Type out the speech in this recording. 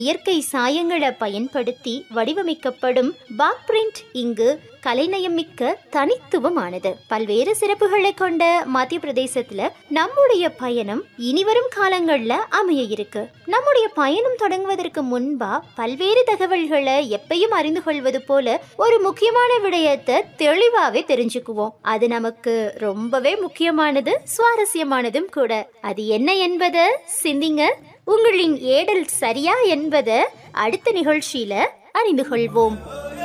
இயற்கை சாயங்களை பயன்படுத்தி வடிவமைக்கப்படும் பாக் பிரிண்ட் இங்கு கலைநயம் மிக்க தனித்துவமானது பல்வேறு சிறப்புகளை கொண்ட மத்திய பிரதேசத்துல நம்முடைய பயணம் இனிவரும் காலங்கள்ல அமைய இருக்கு நம்முடைய பயணம் தொடங்குவதற்கு முன்பா பல்வேறு தகவல்களை எப்பயும் அறிந்து கொள்வது போல ஒரு முக்கியமான விடயத்தை தெளிவாவே தெரிஞ்சுக்குவோம் அது நமக்கு ரொம்பவே முக்கியமானது சுவாரஸ்யமானதும் கூட அது என்ன என்பதை சிந்திங்க உங்களின் ஏடல் சரியா என்பதை அடுத்த நிகழ்ச்சியில அறிந்து கொள்வோம்